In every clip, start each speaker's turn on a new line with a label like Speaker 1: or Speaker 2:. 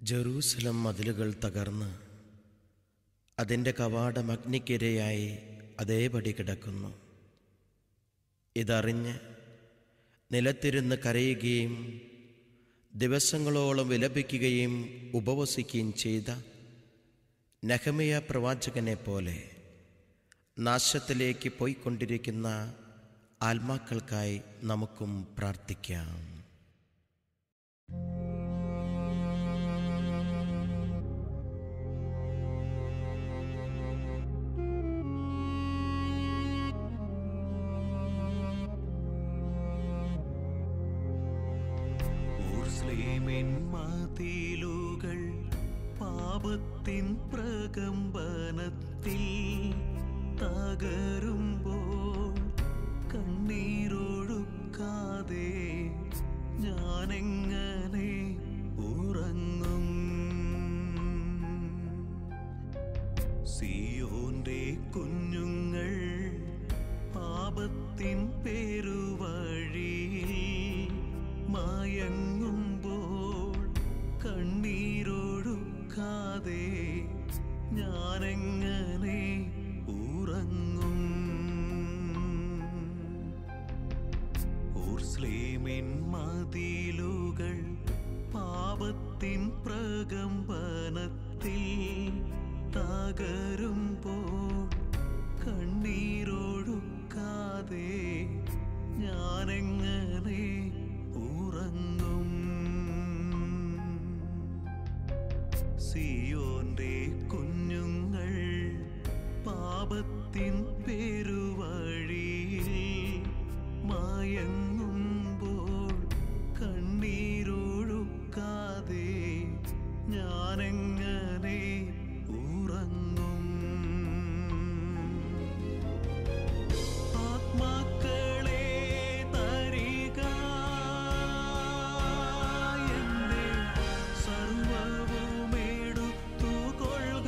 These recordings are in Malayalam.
Speaker 1: ജെറൂസലം മതിലുകൾ തകർന്ന് അതിൻ്റെ കവാടം അഗ്നിക്കിരയായി അതേപടി കിടക്കുന്നു ഇതറിഞ്ഞ് നിലത്തിരുന്ന് കരയുകയും ദിവസങ്ങളോളം വിലപിക്കുകയും ഉപവസിക്കുകയും ചെയ്ത നഹമിയ പ്രവാചകനെ പോലെ നാശത്തിലേക്ക് പോയിക്കൊണ്ടിരിക്കുന്ന ആത്മാക്കൾക്കായി നമുക്കും പ്രാർത്ഥിക്കാം
Speaker 2: ഊർസ്ലേമിൻ മതിലുകൾ പാപത്തിൻ പ്രകമ്പനത്തിൽ തകരുമ്പോൾ കണ്ണീരൊഴുക്കാതെ ഞാനെങ്ങനെ ഉറങ്ങും സിയോന്റെ കുഞ്ഞുങ്ങൾ പാപത്തിൻ പെരുവഴിയിൽ മയങ്ങുമ്പോൾ കണ്ണീരൊഴുക്കാതെ ഞാനെങ്ങനെ ഉറങ്ങും ഊർസ്ലേമിൻ മതിലുകൾ പാപത്തിൻ പ്രകമ്പനത്തിൽ തകരുമ്പോൾ കണ്ണീരൊഴുക്കാതെ ഞാനെങ്ങനെ ഉറങ്ങും സിയോന്റെ കുഞ്ഞുങ്ങൾ പാപത്തിൻ പെരുവഴിയിൽ മയങ്ങുമ്പോൾ കണ്ണീരൊഴുക്കാതെ ഞാനെങ്ങനെ ഉറങ്ങും ആത്മാക്കളെ തരിക എന്റെ സർവവുമെടുത്തുകൊള്ളുക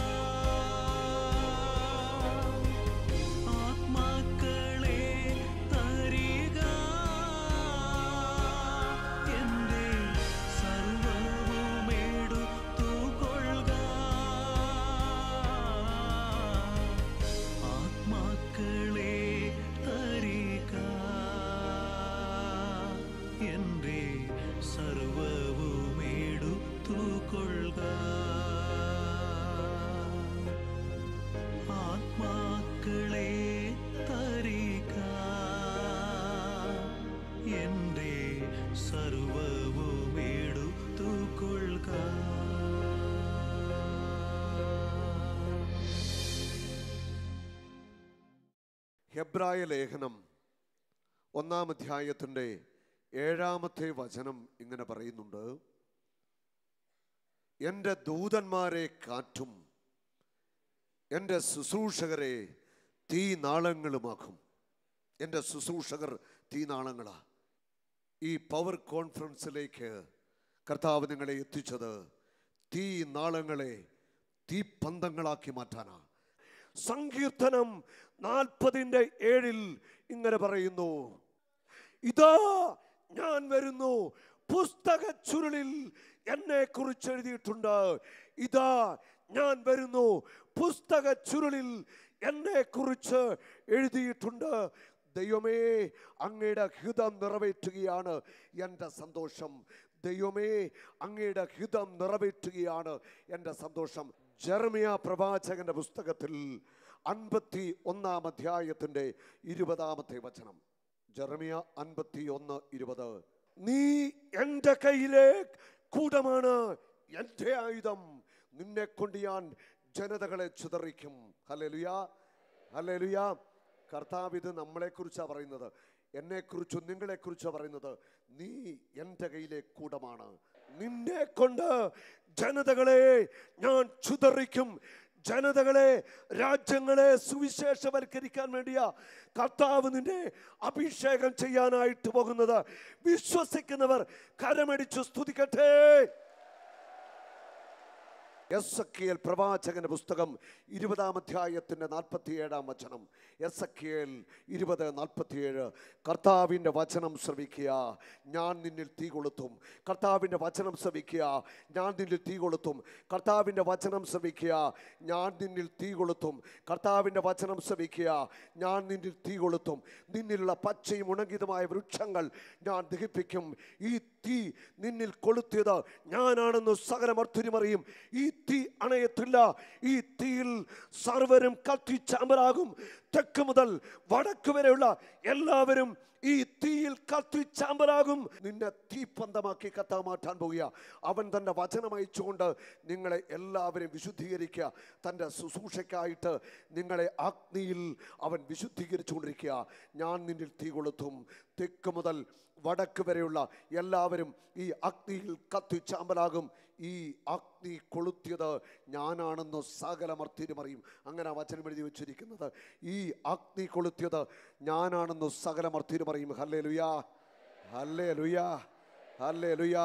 Speaker 2: ആത്മാക്കളെ തരിക എന്റെ സർവവുമെടുത്തുകൊള്ളുക ആത്മാക്കളെ തരിക എന്റെ സർവവുമെടുത്തുകൊള്ളുക ആത്മാക്കളെ തരിക എന്റെ സർവവുമെടുത്തുകൊള്ളുക
Speaker 3: ഹെബ്രായ ലേഖനം ഒന്നാം അധ്യായത്തിൻ്റെ ഏഴാമത്തെ വചനം ഇങ്ങനെ പറയുന്നുണ്ട് എൻ്റെ ദൂതന്മാരെ കാറ്റും എൻ്റെ ശുശ്രൂഷകരെ തീ നാളങ്ങളുമാക്കും എൻ്റെ ശുശ്രൂഷകർ തീ നാളങ്ങളാ ഈ പവർ കോൺഫറൻസിലേക്ക് കർത്താവ് നിങ്ങളെ എത്തിച്ചത് തീ നാളങ്ങളെ തീപ്പന്തങ്ങളാക്കി മാറ്റാനാ സങ്കീർത്തനം നാൽപ്പതിൻ്റെ ഏഴിൽ ഇങ്ങനെ പറയുന്നു ഇതാ ഞാൻ വരുന്നു പുസ്തക ചുരുളിൽ എന്നെ കുറിച്ച് എഴുതിയിട്ടുണ്ട് ഇതാ ഞാൻ വരുന്നു പുസ്തക ചുരുളിൽ എന്നെ കുറിച്ച് എഴുതിയിട്ടുണ്ട് ദൈവമേ അങ്ങയുടെ ഹിതം നിറവേറ്റുകയാണ് എൻ്റെ സന്തോഷം ദൈവമേ അങ്ങയുടെ ഹിതം നിറവേറ്റുകയാണ് എൻ്റെ സന്തോഷം ജെർമിയ പ്രവാചകന്റെ പുസ്തകത്തിൽ അൻപത്തി ഒന്നാം അധ്യായത്തിൻ്റെ ഇരുപതാമത്തെ വചനം ജെറമിയ അൻപത്തി ഒന്ന് ഇരുപത് നീ എൻ്റെ കയ്യിലെ കൂടമാണ് എൻ്റെ ആയുധം നിന്നെ കൊണ്ട് ഞാൻ ജനതകളെ ചിതറിക്കും ഹല്ലേലൂയ ഹല്ലേലൂയ കർത്താവ് ഇത് നമ്മളെക്കുറിച്ചാണ് പറയുന്നത് എന്നെക്കുറിച്ചും നിങ്ങളെക്കുറിച്ചാണ് പറയുന്നത് നീ എൻ്റെ കയ്യിലെ കൂടമാണ് നിന്നെ കൊണ്ട് ജനതകളെ ഞാൻ ചിതറിക്കും ജനതകളെ രാജ്യങ്ങളെ സുവിശേഷവൽക്കരിക്കാൻ വേണ്ടിയ കർത്താവ് നിന്നെ അഭിഷേകം ചെയ്യാനായിട്ട് പോകുന്നത് വിശ്വസിക്കുന്നവർ കരമടിച്ചു സ്തുതിക്കട്ടെ എസ് എ എൽ പ്രവാചകന്റെ പുസ്തകം ഇരുപതാം അധ്യായത്തിൻ്റെ നാൽപ്പത്തിയേഴാം വചനം എസ് എ എൽ ഇരുപത് നാൽപ്പത്തിയേഴ് കർത്താവിൻ്റെ വചനം ശ്രവിക്കുക ഞാൻ നിന്നിൽ തീ കൊളുത്തും കർത്താവിൻ്റെ വചനം ശ്രവിക്കുക ഞാൻ നിന്നിൽ തീ കൊളുത്തും കർത്താവിൻ്റെ വചനം ശ്രവിക്കുക ഞാൻ നിന്നിൽ തീ കൊളുത്തും കർത്താവിൻ്റെ വചനം ശ്രവിക്കുക ഞാൻ നിന്നിൽ തീ കൊളുത്തും നിന്നിലുള്ള പച്ചയും ഉണങ്ങിയതുമായ വൃക്ഷങ്ങൾ ഞാൻ ദഹിപ്പിക്കും ഈ തീ നിന്നിൽ കൊളുത്തിയത് ഞാനാണെന്ന് സകലമർത്തിരിമറിയും ഈ തീ അണയത്തില്ല ഈ തീയിൽ സർവരും കത്തിച്ചാമ്പലാകും തെക്ക് മുതൽ വടക്ക് വരെയുള്ള എല്ലാവരും ഈ തീയിൽ കത്തിച്ചാമ്പലാകും നിന്നെ തീപ്പന്തമാക്കി കത്താ മാറ്റാൻ പോകുക അവൻ തൻ്റെ വചനം അയച്ചുകൊണ്ട് നിങ്ങളെ എല്ലാവരെയും വിശുദ്ധീകരിക്കുക തൻ്റെ ശുശ്രൂഷയ്ക്കായിട്ട് നിങ്ങളെ അഗ്നിയിൽ അവൻ വിശുദ്ധീകരിച്ചുകൊണ്ടിരിക്കുക ഞാൻ നിന്നിൽ തീ കൊളുത്തും തെക്ക് മുതൽ വടക്ക് വരെയുള്ള എല്ലാവരും ഈ അഗ്നിയിൽ കത്തിച്ചാമ്പലാകും ഈ അഗ്നി കൊളുത്തിയത് ഞാനാണെന്ന് സകലമർത്തിരുമറിയും അങ്ങനെ ആ വചനം എഴുതി വെച്ചിരിക്കുന്നത് ഈ അഗ്നി കൊളുത്തിയത് ഞാനാണെന്ന് സകലമർത്തിരുമറിയും ഹല്ലേ ലുയാ ഹല്ലേ ലുയാ ഹല്ലേ ലുയാ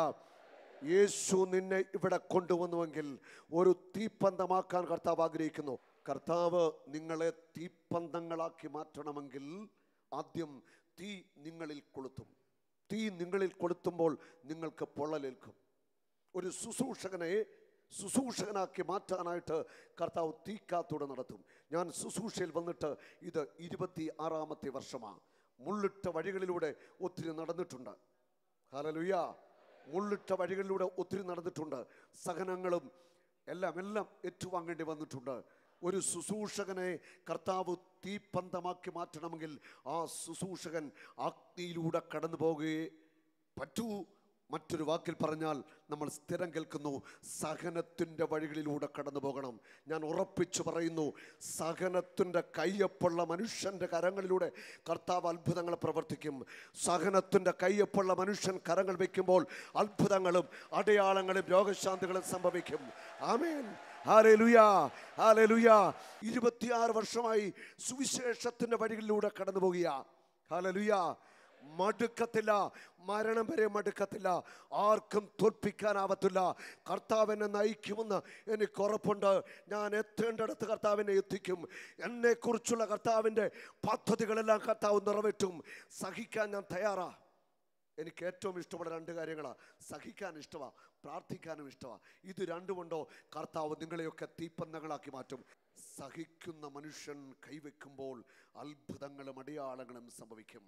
Speaker 3: യേശു നിന്നെ ഇവിടെ കൊണ്ടുവന്നുവെങ്കിൽ ഒരു തീപ്പന്തമാക്കാൻ കർത്താവ് ആഗ്രഹിക്കുന്നു കർത്താവ് നിങ്ങളെ തീപ്പന്തങ്ങളാക്കി മാറ്റണമെങ്കിൽ ആദ്യം തീ നിങ്ങളിൽ കൊളുത്തും തീ നിങ്ങളിൽ കൊളുത്തുമ്പോൾ നിങ്ങൾക്ക് പൊള്ളലേൽക്കും ഒരു ശുശ്രൂഷകനെ ശുശ്രൂഷകനാക്കി മാറ്റാനായിട്ട് കർത്താവ് തീക്കാത്തൂടെ നടത്തും ഞാൻ ശുശ്രൂഷയിൽ വന്നിട്ട് ഇത് ഇരുപത്തി ആറാമത്തെ വർഷമാണ് മുള്ളിട്ട വഴികളിലൂടെ ഒത്തിരി നടന്നിട്ടുണ്ട് ഹലലുയ മുള്ളിട്ട വഴികളിലൂടെ ഒത്തിരി നടന്നിട്ടുണ്ട് സഹനങ്ങളും എല്ലാം എല്ലാം ഏറ്റുവാങ്ങേണ്ടി വന്നിട്ടുണ്ട് ഒരു ശുശ്രൂഷകനെ കർത്താവ് തീപ്പന്തമാക്കി മാറ്റണമെങ്കിൽ ആ ശുശ്രൂഷകൻ അഗ്നിയിലൂടെ കടന്നു പോകുകയെ പറ്റൂ മറ്റൊരു വാക്കിൽ പറഞ്ഞാൽ നമ്മൾ സ്ഥിരം കേൾക്കുന്നു സഹനത്തിൻ്റെ വഴികളിലൂടെ കടന്നു പോകണം ഞാൻ ഉറപ്പിച്ചു പറയുന്നു സഹനത്തിൻ്റെ കയ്യൊപ്പുള്ള മനുഷ്യൻ്റെ കരങ്ങളിലൂടെ കർത്താവ് അത്ഭുതങ്ങൾ പ്രവർത്തിക്കും സഹനത്തിൻ്റെ കയ്യൊപ്പുള്ള മനുഷ്യൻ കരങ്ങൾ വയ്ക്കുമ്പോൾ അത്ഭുതങ്ങളും അടയാളങ്ങളും രോഗശാന്തികളും സംഭവിക്കും ആമേൻ ഹാലലുയാ ഹാലലുയാ ഇരുപത്തിയാറ് വർഷമായി സുവിശേഷത്തിൻ്റെ വഴികളിലൂടെ കടന്നു പോകുക ഹാലലുയാ മടുക്കത്തില്ല മരണം വരെ മടുക്കത്തില്ല ആർക്കും തോൽപ്പിക്കാനാവത്തില്ല കർത്താവിനെ നയിക്കുമെന്ന് എനിക്ക് ഉറപ്പുണ്ട് ഞാൻ എത്തേണ്ടടുത്ത് കർത്താവിനെ എത്തിക്കും എന്നെക്കുറിച്ചുള്ള കർത്താവിൻ്റെ പദ്ധതികളെല്ലാം കർത്താവ് നിറവേറ്റും സഹിക്കാൻ ഞാൻ തയ്യാറാ എനിക്ക് ഏറ്റവും ഇഷ്ടമുള്ള രണ്ട് കാര്യങ്ങളാണ് സഹിക്കാൻ ഇഷ്ടമാണ് പ്രാർത്ഥിക്കാനും ഇഷ്ടമാണ് ഇത് രണ്ടുമുണ്ടോ കർത്താവ് നിങ്ങളെയൊക്കെ തീപ്പന്തങ്ങളാക്കി മാറ്റും സഹിക്കുന്ന മനുഷ്യൻ കൈവെക്കുമ്പോൾ അത്ഭുതങ്ങളും അടയാളങ്ങളും സംഭവിക്കും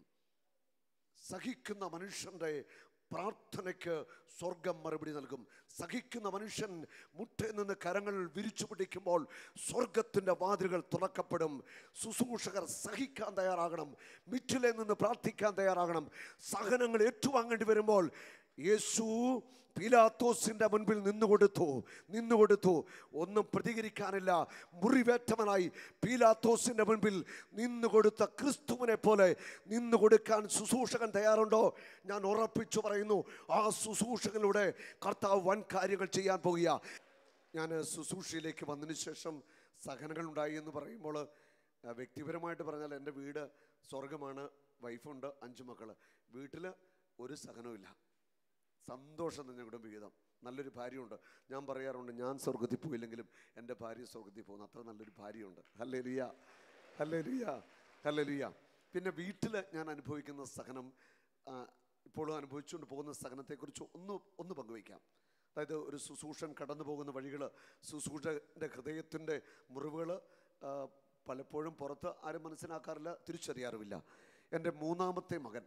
Speaker 3: സഹിക്കുന്ന മനുഷ്യൻ്റെ പ്രാർത്ഥനയ്ക്ക് സ്വർഗം മറുപടി നൽകും സഹിക്കുന്ന മനുഷ്യൻ മുട്ടയിൽ നിന്ന് കരങ്ങൾ വിരിച്ചു പിടിക്കുമ്പോൾ സ്വർഗത്തിൻ്റെ വാതിലുകൾ തുറക്കപ്പെടും ശുശ്രൂഷകർ സഹിക്കാൻ തയ്യാറാകണം മിറ്റിലെ നിന്ന് പ്രാർത്ഥിക്കാൻ തയ്യാറാകണം സഹനങ്ങൾ ഏറ്റുവാങ്ങേണ്ടി വരുമ്പോൾ യേശു പീലാത്തോസിന്റെ മുൻപിൽ നിന്നുകൊടുത്തു നിന്നുകൊടുത്തു ഒന്നും പ്രതികരിക്കാനില്ല മുറിവേറ്റവനായി പീലാത്തോസിന്റെ മുൻപിൽ നിന്നുകൊടുത്ത ക്രിസ്തുവിനെ പോലെ നിന്നുകൊടുക്കാൻ ശുശ്രൂഷകൻ തയ്യാറുണ്ടോ ഞാൻ ഉറപ്പിച്ചു പറയുന്നു ആ ശുശ്രൂഷകനിലൂടെ കർത്താവ് വൻ കാര്യങ്ങൾ ചെയ്യാൻ പോകുക ഞാൻ ശുശ്രൂഷയിലേക്ക് വന്നതിന് ശേഷം സഹനങ്ങൾ ഉണ്ടായി എന്ന് പറയുമ്പോൾ ആ, വ്യക്തിപരമായിട്ട് പറഞ്ഞാൽ എൻ്റെ വീട് സ്വർഗമാണ് വൈഫുണ്ട് അഞ്ച് മക്കൾ വീട്ടിൽ ഒരു സഹനവുമില്ല സന്തോഷം തന്നെ കുടുംബവിഹിതം നല്ലൊരു ഭാര്യയുണ്ട് ഞാൻ പറയാറുണ്ട് ഞാൻ സ്വർഗത്തിൽ പോയില്ലെങ്കിലും എൻ്റെ ഭാര്യ സ്വർഗത്തിൽ പോകുന്നു അത്ര നല്ലൊരു ഭാര്യയുണ്ട് ഹല്ലേ ലുയ ഹല്ലേ ലുയ ഹല്ലേ ലുയ പിന്നെ വീട്ടിൽ ഞാൻ അനുഭവിക്കുന്ന സഹനം ആ, ഇപ്പോഴും അനുഭവിച്ചുകൊണ്ട് പോകുന്ന സഹനത്തെക്കുറിച്ച് ഒന്ന് ഒന്ന് പങ്കുവയ്ക്കാം അതായത് ഒരു ശുശ്രൂഷൻ കടന്നു പോകുന്ന വഴികൾ ശുശ്രൂഷൻ്റെ ഹൃദയത്തിൻ്റെ മുറിവുകൾ പലപ്പോഴും പുറത്ത് ആരും മനസ്സിലാക്കാറില്ല തിരിച്ചറിയാറുമില്ല എൻ്റെ മൂന്നാമത്തെ മകൻ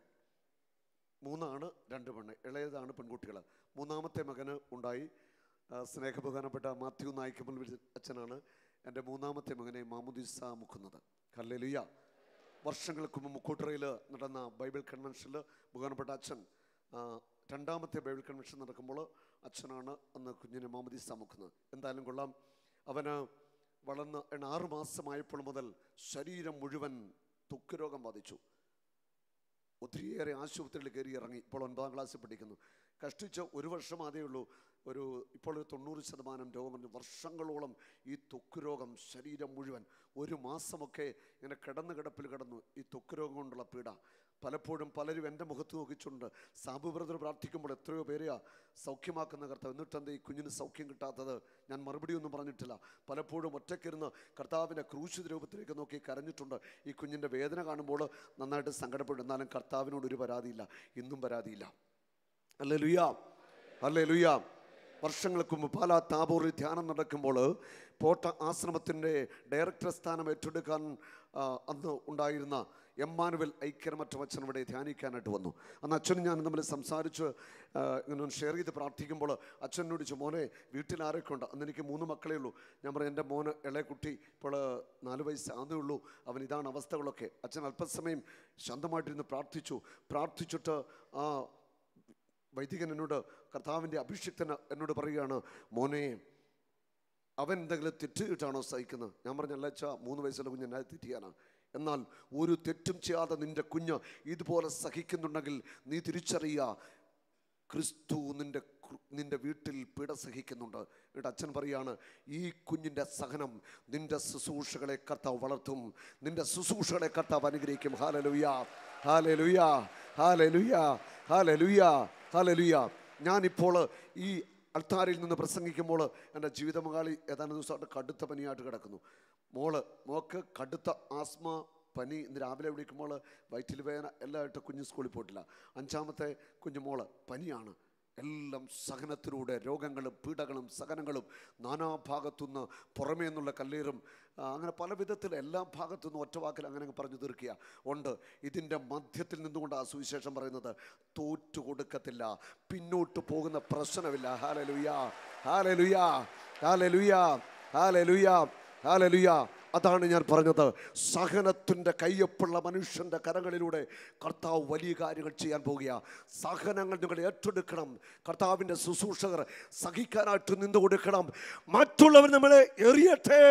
Speaker 3: മൂന്നാണ് രണ്ട് പെണ്ണ് ഇളയതാണ് പെൺകുട്ടികൾ മൂന്നാമത്തെ മകന് ഉണ്ടായി ആ, സ്നേഹബഹുമാനപ്പെട്ട മാത്യു നായിക്കമ്മൽ അച്ഛനാണ് എൻ്റെ മൂന്നാമത്തെ മകനെ മാമുദിസ മുക്കുന്നത് കല്ലേലുയ്യ വർഷങ്ങൾക്ക് മുമ്പ് മുക്കൂട്ടറയിൽ നടന്ന ബൈബിൾ കൺവെൻഷനിൽ ബഹുമാനപ്പെട്ട അച്ഛൻ ആ, രണ്ടാമത്തെ ബൈബിൾ കൺവെൻഷൻ നടക്കുമ്പോൾ അച്ഛനാണ് അന്ന് കുഞ്ഞിനെ മാമുദിസ മുക്കുന്നത് എന്തായാലും കൊള്ളാം അവന് വളർന്ന് എണ്ണ ആറ് മാസമായപ്പോൾ മുതൽ ശരീരം മുഴുവൻ ത്വക്ക് രോഗം ബാധിച്ചു ഒത്തിരിയേറെ ആശുപത്രിയിൽ കയറി ഇറങ്ങി ഇപ്പോൾ ഒൻപതാം ക്ലാസ്സിൽ പഠിക്കുന്നു കഷ്ടിച്ച് ഒരു വർഷം ആദ്യമേ ഉള്ളൂ ഒരു ഇപ്പോൾ ഒരു തൊണ്ണൂറ് ശതമാനം രോഗം വർഷങ്ങളോളം ഈ ത്വക്ക് രോഗം ശരീരം മുഴുവൻ ഒരു മാസമൊക്കെ ഇങ്ങനെ കിടന്ന് കിടപ്പിൽ കിടന്നു ഈ ത്വക്ക് രോഗം കൊണ്ടുള്ള പീഡ പലപ്പോഴും പലരും എൻ്റെ മുഖത്ത് നോക്കിച്ചുണ്ട് സാബു ബ്രദർ പ്രാർത്ഥിക്കുമ്പോൾ എത്രയോ പേരെയാ സൗഖ്യമാക്കുന്ന കർത്താവ് എന്നിട്ടെന്താ ഈ കുഞ്ഞിന് സൗഖ്യം കിട്ടാത്തത് ഞാൻ മറുപടി ഒന്നും പറഞ്ഞിട്ടില്ല പലപ്പോഴും ഒറ്റയ്ക്കിരുന്ന് കർത്താവിൻ്റെ ക്രൂശിത രൂപത്തിലേക്ക് നോക്കി കരഞ്ഞിട്ടുണ്ട് ഈ കുഞ്ഞിൻ്റെ വേദന കാണുമ്പോൾ നന്നായിട്ട് സങ്കടപ്പെടും എന്നാലും കർത്താവിനോട് ഒരു പരാതിയില്ല ഇന്നും പരാതിയില്ല അല്ലേ ലുയാ അല്ലേ ലുയാ വർഷങ്ങൾക്ക് മുമ്പ് പാലാ താബൂറിൽ ധ്യാനം നടക്കുമ്പോൾ പോട്ട ആശ്രമത്തിൻ്റെ ഡയറക്ടർ സ്ഥാനം ഏറ്റെടുക്കാൻ ആ, അന്ന് ഉണ്ടായിരുന്ന എമ്മാനുവൽ ഐക്യരമറ്റ അച്ഛൻ ഇവിടെ ധ്യാനിക്കാനായിട്ട് വന്നു അന്ന് അച്ഛനും ഞാനും തമ്മിൽ സംസാരിച്ച് ആ, ഇങ്ങനെ ഒന്ന് ഷെയർ ചെയ്ത് പ്രാർത്ഥിക്കുമ്പോൾ അച്ഛനോട് ചോദിച്ചു മോനെ വീട്ടിൽ ആരൊക്കെ ഉണ്ട് അന്ന് എനിക്ക് മൂന്ന് മക്കളേ ഉള്ളൂ ഞാൻ പറഞ്ഞു എൻ്റെ മോന് ഇളയ കുട്ടി ഇപ്പോൾ നാല് വയസ്സ് ആകുന്നേ ഉള്ളൂ അവൻ ഇതാണ് അവസ്ഥകളൊക്കെ അച്ഛൻ അല്പസമയം ശാന്തമായിട്ടിരുന്ന് പ്രാർത്ഥിച്ചു പ്രാർത്ഥിച്ചിട്ട് ആ വൈദികൻ എന്നോട് കർത്താവിൻ്റെ അഭിഷിക്തന് എന്നോട് പറയുകയാണ് മോനെ അവൻ എന്തെങ്കിലും തെറ്റിയിട്ടാണോ സഹിക്കുന്നത് ഞാൻ പറഞ്ഞല്ല അച്ഛാ മൂന്ന് വയസ്സുള്ള കുഞ്ഞ് എന്നെ തെറ്റിയാനാ എന്നാൽ ഒരു തെറ്റും ചെയ്യാതെ നിന്റെ കുഞ്ഞ് ഇതുപോലെ സഹിക്കുന്നുണ്ടെങ്കിൽ നീ തിരിച്ചറിയുക ക്രിസ്തു നിന്റെ കൃ- നിന്റെ വീട്ടിൽ പിട സഹിക്കുന്നുണ്ട് എന്നിട്ട് അച്ഛൻ പറയാണ് ഈ കുഞ്ഞിൻ്റെ സഹനം നിന്റെ ശുശ്രൂഷകളെ കർത്താവ് വളർത്തും നിന്റെ ശുശ്രൂഷകളെ കർത്താവ് അനുഗ്രഹിക്കും ഹാലലുയ ഹാലലുയ ഹാലലുയ ഹാലലുയ ഹാലലുയ ഞാനിപ്പോൾ ഈ അൾത്താരിൽ നിന്ന് പ്രസംഗിക്കുമ്പോൾ എൻ്റെ ജീവിത പങ്കാളി ഏതാനും ദിവസമായിട്ട് കടുത്ത പനിയായിട്ട് കിടക്കുന്നു മോള് മോക്ക് കടുത്ത ആസ്മ പനി ഇന്ന് രാവിലെ വിളിക്കുമ്പോൾ വയറ്റിൽ വേദന എല്ലാമായിട്ട് കുഞ്ഞ് സ്കൂളിൽ പോയിട്ടില്ല അഞ്ചാമത്തെ കുഞ്ഞു മോള് പനിയാണ് എല്ലാം സഹനത്തിലൂടെ രോഗങ്ങളും പീഡകളും സഹനങ്ങളും നാനാഭാഗത്തുനിന്ന് പുറമേ നിന്നുള്ള കല്ലേറും ആ, അങ്ങനെ പല വിധത്തിൽ എല്ലാ ഭാഗത്തുനിന്നും ഒറ്റ വാക്കിൽ അങ്ങനെ അങ്ങ് പറഞ്ഞു തീർക്കുക ഉണ്ട് ഇതിൻ്റെ മധ്യത്തിൽ നിന്നുകൊണ്ട് ആ സുവിശേഷം പറയുന്നത് തോറ്റു കൊടുക്കത്തില്ല പിന്നോട്ട് പോകുന്ന പ്രശ്നമില്ല hallelujah hallelujah hallelujah hallelujah hallelujah അതാണ് ഞാൻ പറഞ്ഞത് സഹനത്തിൻ്റെ കയ്യൊപ്പുള്ള മനുഷ്യൻ്റെ കരങ്ങളിലൂടെ കർത്താവ് വലിയ കാര്യങ്ങൾ ചെയ്യാൻ പോകുക സഹനങ്ങൾ നിങ്ങൾ ഏറ്റെടുക്കണം കർത്താവിൻ്റെ ശുശ്രൂഷകർ സഹിക്കാനായിട്ട് നിന്ന് കൊടുക്കണം മറ്റുള്ളവർ നമ്മളെ എറിയട്ടെ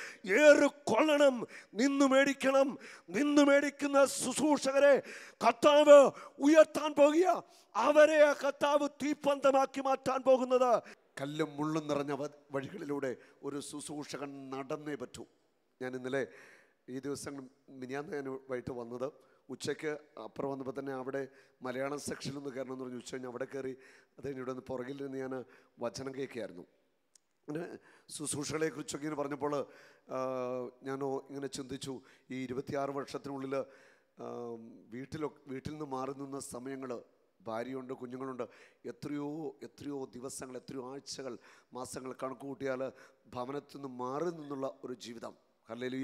Speaker 3: ഏറ് കൊള്ളണം നിന്ന് മേടിക്കണം നിന്ന് മേടിക്കുന്ന ശുശ്രൂഷകരെ കർത്താവ് ഉയർത്താൻ പോകുക അവരെ ആ കർത്താവ് തീപ്പന്തമാക്കി മാറ്റാൻ പോകുന്നത് കല്ലും മുള്ളും നിറഞ്ഞ വ- വഴികളിലൂടെ ഒരു ശുശ്രൂഷകൻ നടന്നേ പറ്റൂ ഞാൻ ഇന്നലെ ഈ ദിവസം മിനിയാന്ന് ഞാൻ വൈകിട്ട് വന്നത് ഉച്ചയ്ക്ക് അപ്പുറം വന്നപ്പോൾ തന്നെ അവിടെ മലയാളം സെക്ഷനിൽ ഒന്ന് കയറണം എന്ന് പറഞ്ഞു ഉച്ച കഴിഞ്ഞ് അവിടെ കയറി അത് കഴിഞ്ഞ് ഇവിടെ നിന്ന് പുറകിൽ നിന്ന് ഞാൻ വചനം കേൾക്കുകയായിരുന്നു അങ്ങനെ ശുശ്രൂഷകളെ കുറിച്ചൊക്കെ ഇങ്ങനെ പറഞ്ഞപ്പോൾ ആ, ഞാനോ ഇങ്ങനെ ചിന്തിച്ചു ഈ ഇരുപത്തിയാറ് വർഷത്തിനുള്ളിൽ ആ, വീട്ടിലൊ വീട്ടിൽ നിന്ന് മാറി നിന്ന സമയങ്ങൾ ഭാര്യയുണ്ട് കുഞ്ഞുങ്ങളുണ്ട് എത്രയോ എത്രയോ ദിവസങ്ങൾ എത്രയോ ആഴ്ചകൾ മാസങ്ങൾ കണക്ക് കൂട്ടിയാൽ ഭവനത്തിൽ നിന്ന് മാറി നിന്നുള്ള ഒരു ജീവിതം ഹല്ലേലൂയ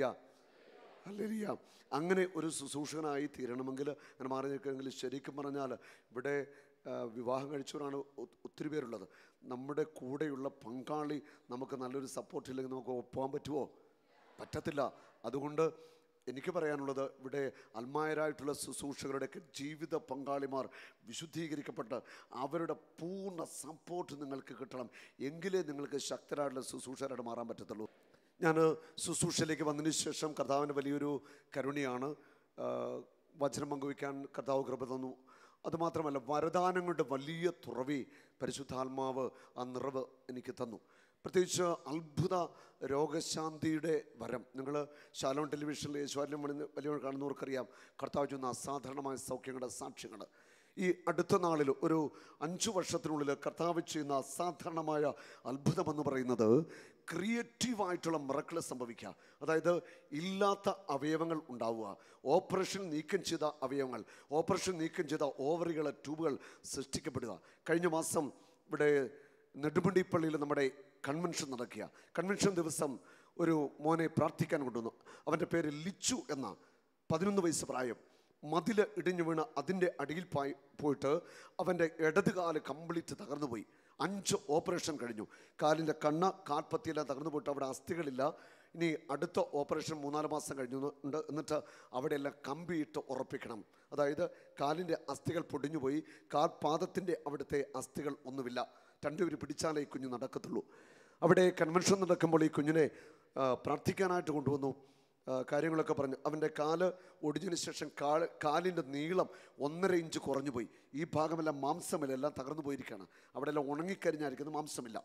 Speaker 3: ഹല്ലേലൂയ അങ്ങനെ ഒരു ശുശ്രൂഷകനായി തീരണമെങ്കിൽ അങ്ങനെ മാറി നിൽക്കണമെങ്കിൽ ശരിക്കും പറഞ്ഞാൽ ഇവിടെ ആ, വിവാഹം കഴിച്ചവരാണ് ഒ- ഒത്തിരി പേരുള്ളത് നമ്മുടെ കൂടെയുള്ള പങ്കാളി നമുക്ക് നല്ലൊരു സപ്പോർട്ട് ഇല്ലെങ്കിൽ നമുക്ക് ഒപ്പാൻ പറ്റുമോ പറ്റത്തില്ല അതുകൊണ്ട് എനിക്ക് പറയാനുള്ളത് ഇവിടെ അൽമായരായിട്ടുള്ള ശുശ്രൂഷകരുടെയൊക്കെ ജീവിത പങ്കാളിമാർ വിശുദ്ധീകരിക്കപ്പെട്ട് അവരുടെ പൂർണ്ണ സപ്പോർട്ട് നിങ്ങൾക്ക് കിട്ടണം എങ്കിലേ നിങ്ങൾക്ക് ശക്തരായിട്ടുള്ള ശുശ്രൂഷകരായിട്ട് മാറാൻ പറ്റത്തുള്ളൂ ഞാൻ ശുശ്രൂഷയിലേക്ക് വന്നതിന് ശേഷം കർത്താവിൻ്റെ വലിയൊരു കരുണയാണ് ആ, വചനം പങ്കുവയ്ക്കാൻ കർത്താവ് കൃപ തന്നു അതുമാത്രമല്ല വരദാനങ്ങളുടെ വലിയ തുറവി പരിശുദ്ധാത്മാവ് ആ നിറവ് എനിക്ക് തന്നു പ്രത്യേകിച്ച് അത്ഭുത രോഗശാന്തിയുടെ വരം നിങ്ങൾ ശാലോൺ ടെലിവിഷനിൽ യേശുവാരിലും വലിയ കാണുന്നവർക്കറിയാം കർത്താവ് ചെയ്യുന്ന അസാധാരണമായ സൗഖ്യങ്ങളുടെ സാക്ഷ്യങ്ങൾ ഈ അടുത്ത നാളിൽ ഒരു അഞ്ചു വർഷത്തിനുള്ളിൽ കർത്താവ് ചെയ്യുന്ന അസാധാരണമായ അത്ഭുതമെന്ന് പറയുന്നത് ക്രിയേറ്റീവായിട്ടുള്ള മിറക്കിൾ സംഭവിക്കുക അതായത് ഇല്ലാത്ത അവയവങ്ങൾ ഉണ്ടാവുക ഓപ്പറേഷൻ നീക്കം ചെയ്ത അവയവങ്ങൾ ഓപ്പറേഷൻ നീക്കം ചെയ്ത ഓവറികൾ ട്യൂബുകൾ സൃഷ്ടിക്കപ്പെടുക കഴിഞ്ഞ മാസം ഇവിടെ നെടുമുണ്ടിപ്പള്ളിയിൽ നമ്മുടെ കൺവെൻഷൻ നടക്കുക കൺവെൻഷൻ ദിവസം ഒരു മോനെ പ്രാർത്ഥിക്കാൻ കൊണ്ടുവന്നു അവൻ്റെ പേര് ലിച്ചു എന്ന പതിനൊന്ന് വയസ്സ് പ്രായം മതിൽ ഇടിഞ്ഞു വീണ് അതിൻ്റെ അടിയിൽ പായി പോയിട്ട് അവൻ്റെ ഇടത് കാല് കംപ്ലീറ്റ് തകർന്നു പോയി അഞ്ച് ഓപ്പറേഷൻ കഴിഞ്ഞു കാലിൻ്റെ കണ്ണ് കാൽപ്പത്തിയെല്ലാം തകർന്നു പോയിട്ട് അവിടെ അസ്ഥികളില്ല ഇനി അടുത്ത ഓപ്പറേഷൻ മൂന്നാല് മാസം കഴിഞ്ഞു ഉണ്ട് എന്നിട്ട് അവിടെയെല്ലാം കമ്പിയിട്ട് ഉറപ്പിക്കണം അതായത് കാലിൻ്റെ അസ്ഥികൾ പൊടിഞ്ഞുപോയി കാൽ പാദത്തിൻ്റെ അവിടുത്തെ അസ്ഥികൾ ഒന്നുമില്ല രണ്ടുപേർ പിടിച്ചാലേ ഈ കുഞ്ഞ് നടക്കത്തുള്ളൂ അവിടെ കൺവെൻഷൻ നടക്കുമ്പോൾ ഈ കുഞ്ഞിനെ ആ, പ്രാർത്ഥിക്കാനായിട്ട് കൊണ്ടുവന്നു ആ, കാര്യങ്ങളൊക്കെ പറഞ്ഞു അവൻ്റെ കാല് ഒടിഞ്ഞതിന് ശേഷം കാല് കാലിൻ്റെ നീളം ഒന്നര ഇഞ്ച് കുറഞ്ഞു പോയി ഈ ഭാഗമെല്ലാം മാംസമില്ല എല്ലാം തകർന്നു പോയിരിക്കുകയാണ് അവിടെ എല്ലാം ഉണങ്ങിക്കരിഞ്ഞായിരിക്കുന്നത് മാംസമില്ല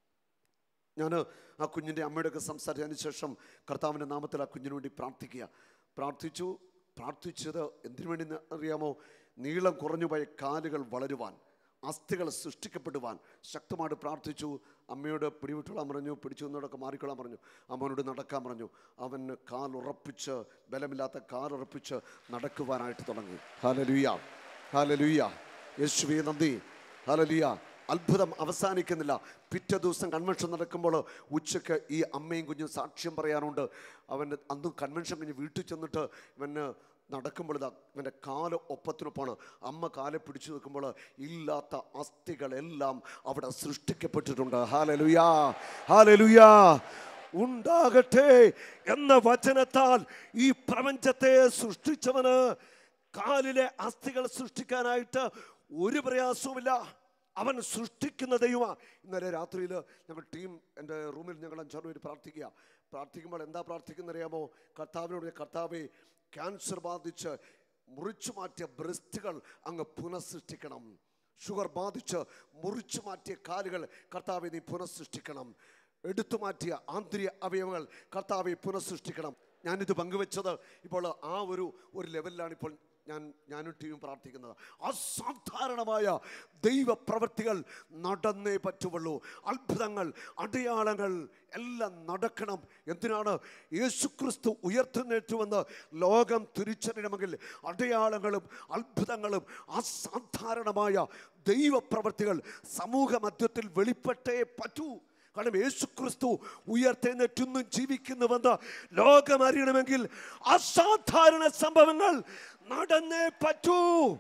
Speaker 3: ഞാൻ ആ കുഞ്ഞിൻ്റെ അമ്മയുടെ ഒക്കെ സംസാരിച്ചതിന് ശേഷം കർത്താവിൻ്റെ നാമത്തിൽ ആ കുഞ്ഞിന് വേണ്ടി പ്രാർത്ഥിക്കുക പ്രാർത്ഥിച്ചു പ്രാർത്ഥിച്ചത് എന്തിനു വേണ്ടി എന്ന് അറിയാമോ നീളം കുറഞ്ഞു പോയ കാലുകൾ വളരുവാൻ അസ്ഥികൾ സൃഷ്ടിക്കപ്പെടുവാൻ ശക്തമായിട്ട് പ്രാർത്ഥിച്ചു അമ്മയോട് പിടിവിട്ടോളാൻ പറഞ്ഞു പിടിച്ചു നിന്നോടൊക്കെ മാറിക്കൊള്ളാൻ പറഞ്ഞു അമ്മനോട് നടക്കാൻ പറഞ്ഞു അവന് കാലുറപ്പിച്ച് ബലമില്ലാത്ത കാലുറപ്പിച്ച് നടക്കുവാനായിട്ട് തുടങ്ങി ഹാലലുയ്യ ഹാലലുയ്യ യേശുവേ നന്ദി ഹാലലുയ്യ അത്ഭുതം അവസാനിക്കുന്നില്ല പിറ്റേ ദിവസം കൺവെൻഷൻ നടക്കുമ്പോൾ ഉച്ചയ്ക്ക് ഈ അമ്മയും കുഞ്ഞും സാക്ഷ്യം പറയാനുണ്ട് അവൻ്റെ അന്ന് കൺവെൻഷൻ കഴിഞ്ഞ് വീട്ടിൽ ചെന്നിട്ട് ഇവന് നടക്കുമ്പോൾ ഇതാ ഇവൻ്റെ കാല് ഒപ്പത്തിനൊപ്പമാണ് അമ്മ കാലെ പിടിച്ചു നിൽക്കുമ്പോൾ ഇല്ലാത്ത അസ്ഥികളെല്ലാം അവിടെ സൃഷ്ടിക്കപ്പെട്ടിട്ടുണ്ട് ഹാലലുയാ ഹാലലുയാ ഉണ്ടാകട്ടെ എന്ന വചനത്താൽ ഈ പ്രപഞ്ചത്തെ സൃഷ്ടിച്ചവന് കാലിലെ അസ്ഥികൾ സൃഷ്ടിക്കാനായിട്ട് ഒരു പ്രയാസവുമില്ല അവൻ സൃഷ്ടിക്കുന്ന ദൈവമാ ഇന്നലെ രാത്രിയിൽ ഞങ്ങൾ ടീം എൻ്റെ റൂമിൽ ഞങ്ങൾ അഞ്ചാറ് പേര് പ്രാർത്ഥിക്കുക പ്രാർത്ഥിക്കുമ്പോൾ എന്താ പ്രാർത്ഥിക്കുന്ന അറിയാമോ കർത്താവിനോട് കർത്താവെ ക്യാൻസർ ബാധിച്ച് മുറിച്ചു മാറ്റിയ ബ്രസ്റ്റുകൾ അങ്ങ് പുനഃസൃഷ്ടിക്കണം ഷുഗർ ബാധിച്ച് മുറിച്ചു മാറ്റിയ കാലുകൾ കർത്താവെ നീ പുനഃസൃഷ്ടിക്കണം എടുത്തു മാറ്റിയ ആന്തരിക അവയവങ്ങൾ കർത്താവെ പുനഃസൃഷ്ടിക്കണം ഞാനിത് പങ്കുവെച്ചത് ഇപ്പോൾ ആ ഒരു ഒരു ലെവലിലാണ് ഇപ്പോൾ ഞാൻ ഞാനും ടീമും പ്രാർത്ഥിക്കുന്നത് അസാധാരണമായ ദൈവപ്രവൃത്തികൾ നടന്നേ പറ്റുള്ളൂ അത്ഭുതങ്ങൾ അടയാളങ്ങൾ എല്ലാം നടക്കണം എന്തിനാണ് യേശുക്രിസ്തു ഉയർത്തുന്നേറ്റുവെന്ന് ലോകം തിരിച്ചറിയണമെങ്കിൽ അടയാളങ്ങളും അത്ഭുതങ്ങളും അസാധാരണമായ ദൈവപ്രവൃത്തികൾ സമൂഹ മധ്യത്തിൽ വെളിപ്പെട്ടേ പറ്റൂ കാരണം യേശുക്രിസ്തു ഉയർത്തെഴുന്നേറ്റുന്നും ജീവിക്കുന്നുവെന്ന് ലോകം അറിയണമെങ്കിൽ അസാധാരണ സംഭവങ്ങൾ നടന്നേ പറ്റൂ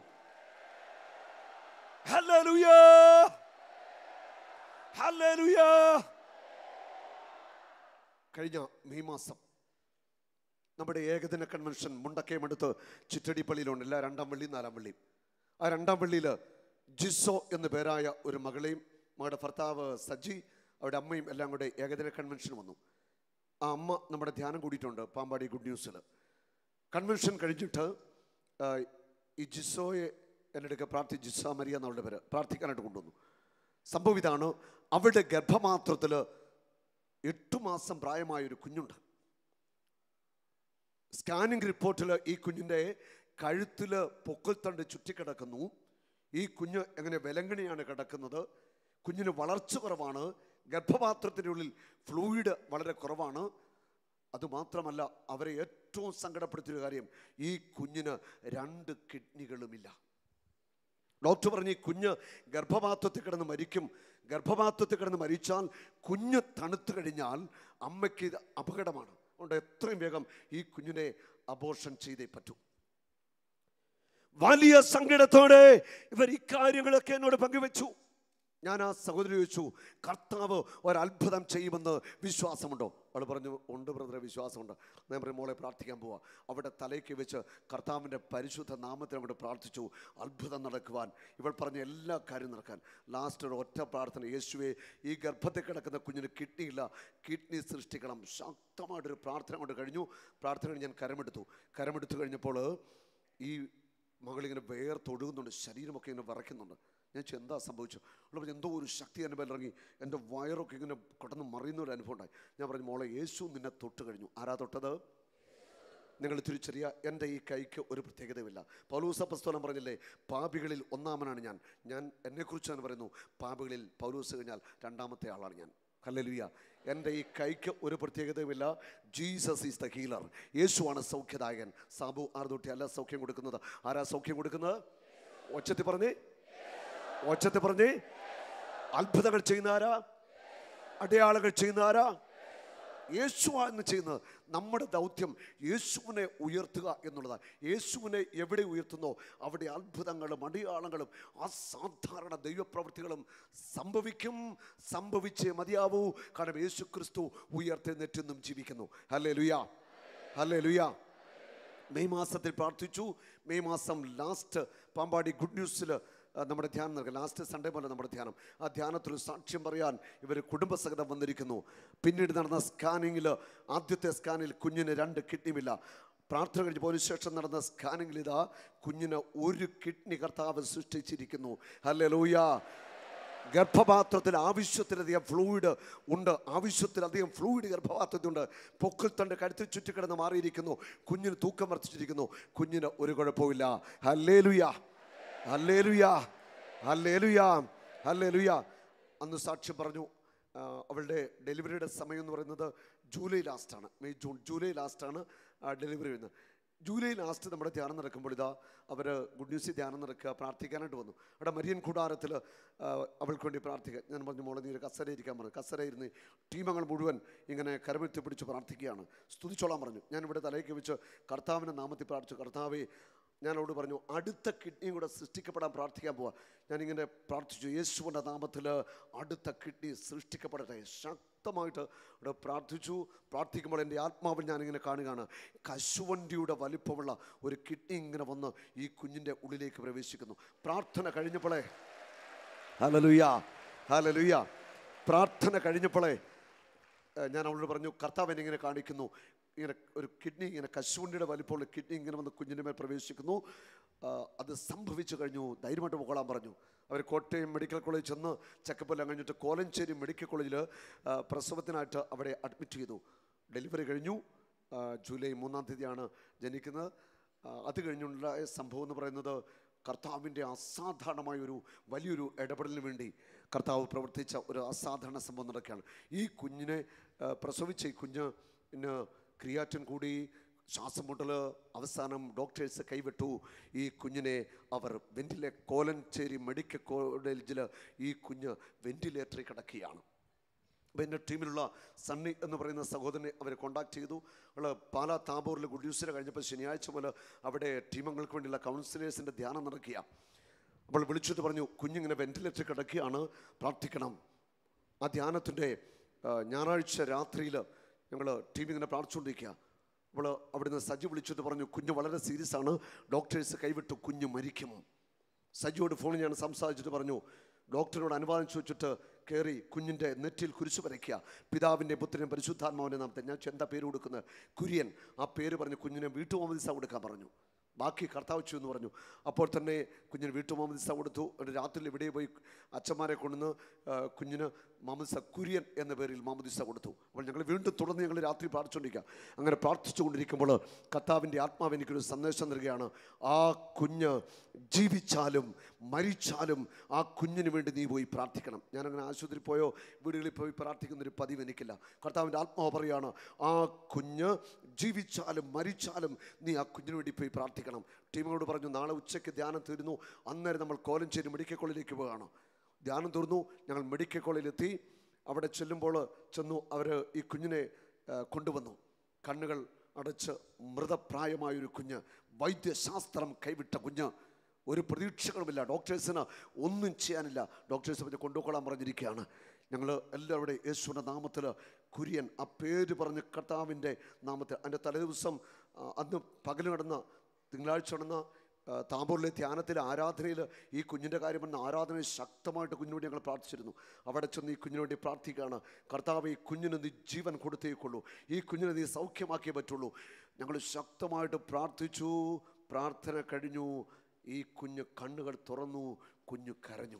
Speaker 3: ഹല്ലേലൂയാ ഹല്ലേലൂയാ കഴിഞ്ഞ മെയ് മാസം നമ്മുടെ ഏകദിന കൺവെൻഷൻ മുണ്ടക്കയമെടുത്ത് ചിറ്റടിപ്പള്ളിയിലുണ്ട് എല്ലാ രണ്ടാം വെള്ളി നാലാം വെള്ളി ആ രണ്ടാം വെള്ളിയിൽ ജിസോ എന്ന പേരായ ഒരു മകളെയും മകളുടെ ഭർത്താവ് സജി അവരുടെ അമ്മയും എല്ലാം കൂടെ ഏകദിന കൺവെൻഷൻ വന്നു ആ അമ്മ നമ്മുടെ ധ്യാനം കൂടിയിട്ടുണ്ട് പാമ്പാടി ഗുഡ് ന്യൂസിൽ കൺവെൻഷൻ കഴിഞ്ഞിട്ട് ആ, ഈ ജിസോയെ എൻ്റെ അടുക്ക പ്രാർത്ഥി ജിസ മരിയ എന്നവളുടെ പേര് പ്രാർത്ഥിക്കാനായിട്ട് കൊണ്ടുവന്നു സംഭവം ഇതാണ് അവളുടെ ഗർഭമാത്രത്തിൽ എട്ട് മാസം പ്രായമായ ഒരു കുഞ്ഞുണ്ട് സ്കാനിംഗ് റിപ്പോർട്ടിൽ ഈ കുഞ്ഞിൻ്റെ കഴുത്തിൽ പൊക്കിൾത്തണ്ട് ചുറ്റിക്കിടക്കുന്നു ഈ കുഞ്ഞ് എങ്ങനെ വിലങ്ങണിയാണ് കിടക്കുന്നത് കുഞ്ഞിന് വളർച്ച കുറവാണ് ഗർഭപാത്രത്തിനുള്ളിൽ ഫ്ലൂയിഡ് വളരെ കുറവാണ് അതുമാത്രമല്ല അവരെ ഏറ്റവും സങ്കടപ്പെടുത്തിയ ഒരു കാര്യം ഈ കുഞ്ഞിന് രണ്ട് കിഡ്നികളുമില്ല ഡോക്ടർ പറഞ്ഞു ഈ കുഞ്ഞ് ഗർഭപാത്രത്തിൽ കിടന്ന് മരിക്കും ഗർഭപാത്രത്തിൽ കിടന്ന് മരിച്ചാൽ കുഞ്ഞ് തണുത്തു കഴിഞ്ഞാൽ അമ്മയ്ക്ക് ഇത് അപകടമാണ് അതുകൊണ്ട് എത്രയും വേഗം ഈ കുഞ്ഞിനെ അബോർഷൻ ചെയ്തേ പറ്റൂ വലിയ സങ്കടത്തോടെ ഇവർ ഇക്കാര്യങ്ങളൊക്കെ എന്നോട് പങ്കുവെച്ചു ഞാൻ ആ സഹോദരി ചോദിച്ചു കർത്താവ് ഒരത്ഭുതം ചെയ്യുമെന്ന് വിശ്വാസമുണ്ടോ അവൾ പറഞ്ഞു ഉണ്ട് ബ്രദറെ വിശ്വാസമുണ്ട് ഞാൻ പറയും മോളെ പ്രാർത്ഥിക്കാൻ പോവാ അവിടെ തലയ്ക്ക് വെച്ച് കർത്താവിൻ്റെ പരിശുദ്ധ നാമത്തിൽ അവിടെ പ്രാർത്ഥിച്ചു അത്ഭുതം നടക്കുവാൻ ഇവൾ പറഞ്ഞ എല്ലാ കാര്യം നടക്കാൻ ലാസ്റ്റ് ഒരു ഒറ്റ പ്രാർത്ഥന യേശുവെ ഈ ഗർഭത്തിൽ കിടക്കുന്ന കുഞ്ഞിന് കിഡ്നി ഇല്ല കിഡ്നി സൃഷ്ടിക്കണം ശക്തമായിട്ടൊരു പ്രാർത്ഥന കൊണ്ട് കഴിഞ്ഞു പ്രാർത്ഥന കഴിഞ്ഞ് ഞാൻ കരമെടുത്തു കരമെടുത്തു കഴിഞ്ഞപ്പോൾ ഈ മകളിങ്ങനെ വേർത്തൊടുകുന്നുണ്ട് ശരീരമൊക്കെ ഇങ്ങനെ വിറയ്ക്കുന്നുണ്ട് ഞാൻ ചോദിച്ചു, എന്താ സംഭവിച്ചു അവൾ പറഞ്ഞു എന്തോ ഒരു ശക്തി എൻ്റെ മേൽ ഇറങ്ങി എൻ്റെ വയറൊക്കെ ഇങ്ങനെ കടന്ന് മറിയുന്ന ഒരു അനുഭവം ഉണ്ടായി ഞാൻ പറഞ്ഞു മോളെ യേശു നിന്നെ തൊട്ട് കഴിഞ്ഞു ആരാ തൊട്ടത് നിങ്ങൾ തിരിച്ചറിയുക എൻ്റെ ഈ കൈക്ക് ഒരു പ്രത്യേകതയുമില്ല പൗലൂസ പുസ്തകം പറഞ്ഞില്ലേ പാപികളിൽ ഒന്നാമനാണ് ഞാൻ ഞാൻ എന്നെക്കുറിച്ചാണ് പറയുന്നു പാപികളിൽ പൗലൂസ് കഴിഞ്ഞാൽ രണ്ടാമത്തെ ആളാണ് ഞാൻ ഹല്ലേലൂയ എൻ്റെ ഈ കൈക്ക് ഒരു പ്രത്യേകതയുമില്ല ജീസസ് ഈസ് ദ ഹീലർ യേശുവാണ് സൗഖ്യദായകൻ സാബു ആർദൂട്ടി അല്ല സൗഖ്യം കൊടുക്കുന്നത് ആരാ സൗഖ്യം കൊടുക്കുന്നത് ഒച്ചത്തി പറഞ്ഞേ ഒച്ചത്തി പറഞ്ഞേ അത്ഭുതങ്ങൾ ചെയ്യുന്ന ആരാ അടയാളങ്ങൾ ചെയ്യുന്ന ആരാ യേശുവാണ് ചെയ്യുന്നത് നമ്മുടെ ദൗത്യം യേശുവിനെ ഉയർത്തുക എന്നുള്ളതാണ് യേശുവിനെ എവിടെ ഉയർത്തുന്നോ അവിടെ അത്ഭുതങ്ങളും അടയാളങ്ങളും അസാധാരണ ദൈവപ്രവൃത്തികളും സംഭവിക്കും സംഭവിച്ചേ മതിയാവൂ കാരണം യേശു ക്രിസ്തു ഉയർത്തെന്നെറ്റെന്നും ജീവിക്കുന്നു ഹല്ലേ ലുയാ ഹല്ലേ ലുയാ മെയ് മാസത്തിൽ പ്രാർത്ഥിച്ചു മെയ് മാസം ലാസ്റ്റ് പാമ്പാടി ഗുഡ് ന്യൂസിൽ നമ്മുടെ ധ്യാനം നടക്കുക ലാസ്റ്റ് സൺഡേ പോലെ നമ്മുടെ ധ്യാനം ആ ധ്യാനത്തിൽ സാക്ഷ്യം പറയാൻ ഇവർ കുടുംബസഹിതം വന്നിരിക്കുന്നു പിന്നീട് നടന്ന സ്കാനിങ്ങിൽ ആദ്യത്തെ സ്കാനിൽ കുഞ്ഞിന് രണ്ട് കിഡ്നിയുമില്ല പ്രാർത്ഥന കഴിഞ്ഞ് പോലീസ് ശേഷം നടന്ന സ്കാനിങ്ങിൽ ഇതാ കുഞ്ഞിന് ഒരു കിഡ്നി കർത്താവ് സൃഷ്ടിച്ചിരിക്കുന്നു ഹല്ലേ ലൂയ ഗർഭപാത്രത്തിൽ ആവശ്യത്തിലധികം ഫ്ലൂയിഡ് ഉണ്ട് ആവശ്യത്തിലധികം ഫ്ലൂയിഡ് ഗർഭപാത്രത്തിലുണ്ട് പൊക്കിൾ തണ്ട് കഴുത്തിൽ ചുറ്റിക്കിടന്ന് മാറിയിരിക്കുന്നു കുഞ്ഞിന് തൂക്കം വർദ്ധിച്ചിരിക്കുന്നു കുഞ്ഞിന് ഒരു കുഴപ്പമില്ല ഹല്ലേലുയ ഹല്ലേലുയ ഹല്ലേലുയ ഹല്ലേലുയ അന്ന് സാക്ഷ്യം പറഞ്ഞു ആ, അവളുടെ ഡെലിവറിയുടെ സമയം എന്ന് പറയുന്നത് ജൂലൈ ലാസ്റ്റാണ് മെയ് ജൂൺ ജൂലൈ ലാസ്റ്റാണ് ഡെലിവറി വരുന്നത് ജൂലൈ ലാസ്റ്റ് നമ്മുടെ ധ്യാനം നടക്കുമ്പോൾ ഇതാ അവർ ഗുഡ് ന്യൂസിൽ ധ്യാനം നടക്കുക പ്രാർത്ഥിക്കാനായിട്ട് വന്നു അവിടെ മരിയൻ കൂടാരത്തിൽ അവൾക്ക് വേണ്ടി പ്രാർത്ഥിക്കാൻ ഞാൻ പറഞ്ഞു മോളെ നീ ഒരു കസര ഇരിക്കാൻ പറഞ്ഞു കസര ഇരുന്ന് ടീമങ്ങൾ മുഴുവൻ ഇങ്ങനെ കരമെത്തി പിടിച്ച് പ്രാർത്ഥിക്കുകയാണ് സ്തുതിച്ചോളാൻ പറഞ്ഞു ഞാൻ ഇവിടെ തലയ്ക്ക് വെച്ച് കർത്താവിൻ്റെ നാമത്തിൽ പ്രാർത്ഥിച്ചു കർത്താവെ ഞാൻ അവളോട് പറഞ്ഞു അടുത്ത കിഡ്നിയും കൂടെ സൃഷ്ടിക്കപ്പെടാൻ പ്രാർത്ഥിക്കാൻ പോവാ ഞാനിങ്ങനെ പ്രാർത്ഥിച്ചു യേശുവിൻ്റെ നാമത്തിൽ അടുത്ത കിഡ്നി സൃഷ്ടിക്കപ്പെടട്ടെ ശക്തമായിട്ട് ഇവിടെ പ്രാർത്ഥിച്ചു പ്രാർത്ഥിക്കുമ്പോൾ എൻ്റെ ആത്മാവിൽ ഞാനിങ്ങനെ കാണുകയാണ് കശുവണ്ടിയുടെ വലിപ്പമുള്ള ഒരു കിഡ്നി ഇങ്ങനെ വന്ന് ഈ കുഞ്ഞിൻ്റെ ഉള്ളിലേക്ക് പ്രവേശിക്കുന്നു പ്രാർത്ഥന കഴിഞ്ഞപ്പോഴേ ഹലലുയ ഹലലുയ പ്രാർത്ഥന കഴിഞ്ഞപ്പോഴേ ഏഹ് ഞാൻ അവളോട് പറഞ്ഞു കർത്താവ് എന്നെ ഇങ്ങനെ കാണിക്കുന്നു ഇങ്ങനെ ഒരു കിഡ്നി ഇങ്ങനെ കശുവണ്ടിയുടെ വലിപ്പമുള്ള കിഡ്നി ഇങ്ങനെ വന്ന് കുഞ്ഞിൻ്റെ മേൽ പ്രവേശിക്കുന്നു ആ, അത് സംഭവിച്ചു കഴിഞ്ഞു ധൈര്യമായിട്ട് പോകാൻ പറഞ്ഞു അവർ കോട്ടയം മെഡിക്കൽ കോളേജ് ചെന്ന് ചെക്കപ്പ് എല്ലാം കഴിഞ്ഞിട്ട് കോലഞ്ചേരി മെഡിക്കൽ കോളേജിൽ ആ, പ്രസവത്തിനായിട്ട് അവിടെ അഡ്മിറ്റ് ചെയ്തു ഡെലിവറി കഴിഞ്ഞു ആ, ജൂലൈ മൂന്നാം തീയതിയാണ് ജനിക്കുന്നത് ആ, അത് കഴിഞ്ഞുണ്ടായ സംഭവം എന്ന് പറയുന്നത് കർത്താവിൻ്റെ അസാധാരണമായ ഒരു വലിയൊരു ഇടപെടലിന് വേണ്ടി കർത്താവ് പ്രവർത്തിച്ച ഒരു അസാധാരണ സംഭവം നടക്കുകയാണ് ഈ കുഞ്ഞിനെ ആ, പ്രസവിച്ച ഈ കുഞ്ഞ് പിന്നെ ക്രിയാറ്റിൻ കൂടി ശ്വാസം മുട്ടൽ അവസാനം ഡോക്ടേഴ്സ് കൈവിട്ടു ഈ കുഞ്ഞിനെ അവർ വെന്റിലേ കോലഞ്ചേരി മെഡിക്കൽ കോളേജിൽ ഈ കുഞ്ഞ് വെന്റിലേറ്ററിൽ കിടക്കുകയാണ് അപ്പോൾ എൻ്റെ ടീമിലുള്ള സണ്ണി എന്ന് പറയുന്ന സഹോദരനെ അവർ കോണ്ടാക്ട് ചെയ്തു അവൾ പാലാ താബൂറിൽ ഗുഡ് ന്യൂസിന് കഴിഞ്ഞപ്പോൾ ശനിയാഴ്ച മുതൽ അവിടെ ടീമങ്ങൾക്ക് വേണ്ടിയുള്ള കൗൺസിലേഴ്സിൻ്റെ ധ്യാനം നടക്കുക അപ്പോൾ വിളിച്ചിട്ട് പറഞ്ഞു കുഞ്ഞിങ്ങനെ വെന്റിലേറ്ററിൽ കിടക്കുകയാണ് പ്രാർത്ഥിക്കണം ആ ധ്യാനത്തിൻ്റെ ഞായറാഴ്ച രാത്രിയിൽ ഞങ്ങൾ ടീം ഇങ്ങനെ പ്രാർത്ഥിച്ചുകൊണ്ടിരിക്കുക അപ്പോൾ അവിടുന്ന് സജി വിളിച്ചിട്ട് പറഞ്ഞു കുഞ്ഞ് വളരെ സീരിയസ് ആണ് ഡോക്ടേഴ്സ് കൈവിട്ടു കുഞ്ഞ് മരിക്കും സജിയോട് ഫോണിൽ ഞാൻ സംസാരിച്ചിട്ട് പറഞ്ഞു ഡോക്ടറോട് അനുവാദം ചോദിച്ചിട്ട് കയറി കുഞ്ഞിൻ്റെ നെറ്റിൽ കുരിശ് വരയ്ക്കുക പിതാവിൻ്റെ പുത്രനും പരിശുദ്ധാത്മാവിൻ്റെ നാമത്തെ ഞാൻ എന്താ പേര് കൊടുക്കുന്നത് കുര്യൻ ആ പേര് പറഞ്ഞ് കുഞ്ഞിനെ വീട്ടുമോമദിസ കൊടുക്കാൻ പറഞ്ഞു ബാക്കി കർത്താവ് ചെയ്തു എന്ന് പറഞ്ഞു അപ്പോൾ തന്നെ കുഞ്ഞിന് വീട്ടുമോമദിസ കൊടുത്തു എന്നിട്ട് രാത്രി ഇവിടെ പോയി അച്ഛന്മാരെ കൊണ്ടുവന്ന് ആ, കുഞ്ഞിന് മാമദിസ കുര്യൻ എന്ന പേരിൽ മാമദിസ കൊടുത്തു അപ്പോൾ ഞങ്ങൾ വീണ്ടും തുടർന്ന് ഞങ്ങൾ രാത്രി പ്രാർത്ഥിച്ചുകൊണ്ടിരിക്കുക അങ്ങനെ പ്രാർത്ഥിച്ചുകൊണ്ടിരിക്കുമ്പോൾ കർത്താവിൻ്റെ ആത്മാവ് എനിക്കൊരു സന്ദേശം തരികയാണ് ആ കുഞ്ഞ് ജീവിച്ചാലും മരിച്ചാലും ആ കുഞ്ഞിന് വേണ്ടി നീ പോയി പ്രാർത്ഥിക്കണം ഞാനങ്ങനെ ആശുപത്രിയിൽ പോയോ വീടുകളിൽ പോയി പ്രാർത്ഥിക്കുന്നൊരു പതിവ് എനിക്കില്ല കർത്താവിൻ്റെ ആത്മാവ് പറയാണ് ആ കുഞ്ഞ് ജീവിച്ചാലും മരിച്ചാലും നീ ആ കുഞ്ഞിന് വേണ്ടി പോയി പ്രാർത്ഥിക്കണം ടീമിനോട് പറഞ്ഞു നാളെ ഉച്ചയ്ക്ക് ധ്യാനം തീരുന്നു അന്നേരം നമ്മൾ കോലഞ്ചേരി മെഡിക്കൽ കോളേജിലേക്ക് പോവുകയാണ് ധ്യാനം തീർന്നു ഞങ്ങൾ മെഡിക്കൽ കോളേജിലെത്തി അവിടെ ചെല്ലുമ്പോൾ ചെന്നു അവർ ഈ കുഞ്ഞിനെ ആ, കൊണ്ടുവന്നു കണ്ണുകൾ അടച്ച് മൃതപ്രായമായൊരു കുഞ്ഞ് വൈദ്യശാസ്ത്രം കൈവിട്ട കുഞ്ഞ് ഒരു പ്രതീക്ഷകളുമില്ല ഡോക്ടേഴ്സിന് ഒന്നും ചെയ്യാനില്ല ഡോക്ടേഴ്സ് പറഞ്ഞ് കൊണ്ടുപോകാൻ പറഞ്ഞിരിക്കുകയാണ് ഞങ്ങൾ എല്ലാവരുടെ യേശുവിൻ്റെ നാമത്തിൽ കുര്യൻ ആ പേര് പറഞ്ഞ് കർത്താവിൻ്റെ നാമത്തിൽ അതിൻ്റെ തലേദിവസം ആ, അന്ന് പകൽ നടന്ന തിങ്കളാഴ്ച നടന്ന ആ, താമ്പൂരിലെ ധ്യാനത്തിൽ ആരാധനയിൽ ഈ കുഞ്ഞിൻ്റെ കാര്യം പറഞ്ഞ ആരാധനയിൽ ശക്തമായിട്ട് കുഞ്ഞിന് വേണ്ടി ഞങ്ങൾ പ്രാർത്ഥിച്ചിരുന്നു അവിടെ ചെന്ന് ഈ കുഞ്ഞിന് വേണ്ടി പ്രാർത്ഥിക്കുകയാണ് കർത്താവ് ഈ കുഞ്ഞിന് നീ ജീവൻ കൊടുത്തേക്കുള്ളൂ ഈ കുഞ്ഞിനെ നീ സൗഖ്യമാക്കിയേ പറ്റുള്ളൂ ഞങ്ങൾ ശക്തമായിട്ട് പ്രാർത്ഥിച്ചു പ്രാർത്ഥന കഴിഞ്ഞു ഈ കുഞ്ഞ് കണ്ണുകൾ തുറന്നു കുഞ്ഞു കരഞ്ഞു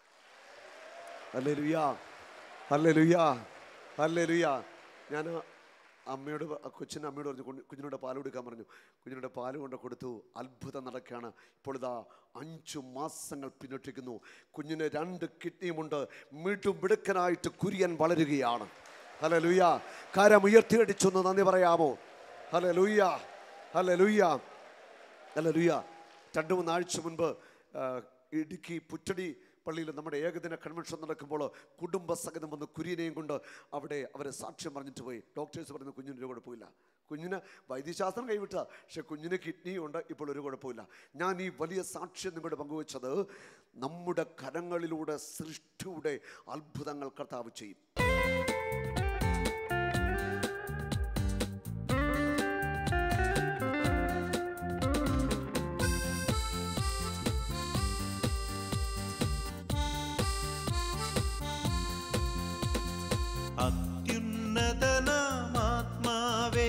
Speaker 3: അല്ലേ ലുയാ അല്ലേ ലുയാ അല്ലേ ലുയാ ഞാൻ അമ്മയോട് പ- ആ കൊച്ചിൻ്റെ അമ്മയോട് പറഞ്ഞു കുഞ്ഞ് കുഞ്ഞിനോട് പാൽ കൊടുക്കാൻ പറഞ്ഞു കുഞ്ഞിനോട് പാൽ കൊണ്ട് കൊടുത്തു അത്ഭുതം നടക്കുകയാണ് ഇപ്പോൾ ഇതാ അഞ്ചു മാസങ്ങൾ പിന്നിട്ടിരിക്കുന്നു കുഞ്ഞിന് രണ്ട് കിഡ്നിയുമുണ്ട് മിടും മിടുക്കനായിട്ട് കുര്യൻ വളരുകയാണ് ഹലോ ലുയ്യ കാരം ഉയർത്തിയടിച്ചു എന്ന് നന്ദി പറയാമോ ഹലോ ലുയ്യ ഹലോ ലുയ്യ ഹലോ ലുയ്യ രണ്ട് മൂന്നാഴ്ച മുൻപ് ആ, ഇടുക്കി പുറ്റടി പള്ളിയിൽ നമ്മുടെ ഏകദിന കൺവെൻഷൻ നടക്കുമ്പോൾ കുടുംബസഹിതം വന്ന് കുര്യനെയും കൊണ്ട് അവിടെ അവരെ സാക്ഷ്യം പറഞ്ഞിട്ട് പോയി ഡോക്ടേഴ്സ് പറയുന്ന കുഞ്ഞിന് ഒരു കുഴപ്പമില്ല കുഞ്ഞിന് വൈദ്യശാസ്ത്രം കൈവിട്ട പക്ഷെ കുഞ്ഞിന് കിഡ്നിയും ഉണ്ട് ഇപ്പോൾ ഒരു കുഴപ്പമില്ല ഞാൻ ഈ വലിയ സാക്ഷ്യം നിങ്ങളോട് പങ്കുവച്ചത് നമ്മുടെ കരങ്ങളിലൂടെ സൃഷ്ടിയുടെ അത്ഭുതങ്ങൾ കർത്താവ് ചെയ്യും
Speaker 2: അത്യുന്നതനാമാത്മാവേ